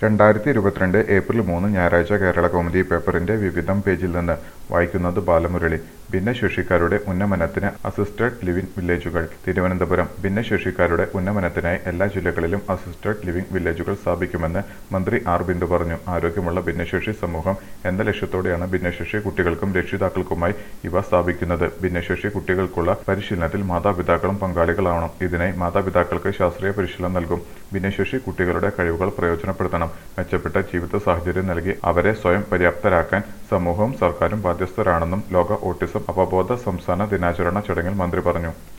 രണ്ടായിരത്തി ഇരുപത്തിരണ്ട് ഏപ്രിൽ മൂന്ന് ഞായറാഴ്ച കേരള കൗമുദി പേപ്പറിന്റെ വിവിധം പേജിൽ നിന്ന് വായിക്കുന്നത് ബാലമുരളി ഭിന്നശേഷിക്കാരുടെ ഉന്നമനത്തിന് അസിസ്റ്റഡ് ലിവിംഗ് വില്ലേജുകൾ തിരുവനന്തപുരം ഭിന്നശേഷിക്കാരുടെ ഉന്നമനത്തിനായി എല്ലാ ജില്ലകളിലും അസിസ്റ്റഡ് ലിവിംഗ് വില്ലേജുകൾ സ്ഥാപിക്കുമെന്ന് മന്ത്രി ആർ ബിന്ദു പറഞ്ഞു ആരോഗ്യമുള്ള ഭിന്നശേഷി സമൂഹം എന്ന ലക്ഷ്യത്തോടെയാണ് ഭിന്നശേഷി കുട്ടികൾക്കും രക്ഷിതാക്കൾക്കുമായി ഇവ സ്ഥാപിക്കുന്നത് ഭിന്നശേഷി കുട്ടികൾക്കുള്ള പരിശീലനത്തിൽ മാതാപിതാക്കളും പങ്കാളികളാവണം ഇതിനായി മാതാപിതാക്കൾക്ക് ശാസ്ത്രീയ പരിശീലനം നൽകും ഭിന്നശേഷി കുട്ടികളുടെ കഴിവുകൾ പ്രയോജനപ്പെടുത്തണം മെച്ചപ്പെട്ട ജീവിത സാഹചര്യം നൽകി അവരെ സ്വയം പര്യാപ്തരാക്കാൻ സമൂഹവും സർക്കാരും ബാധ്യസ്ഥരാണെന്നും ലോക ഓട്ടിസം അവബോധ സംസ്ഥാന ദിനാചരണ ചടങ്ങിൽ മന്ത്രി പറഞ്ഞു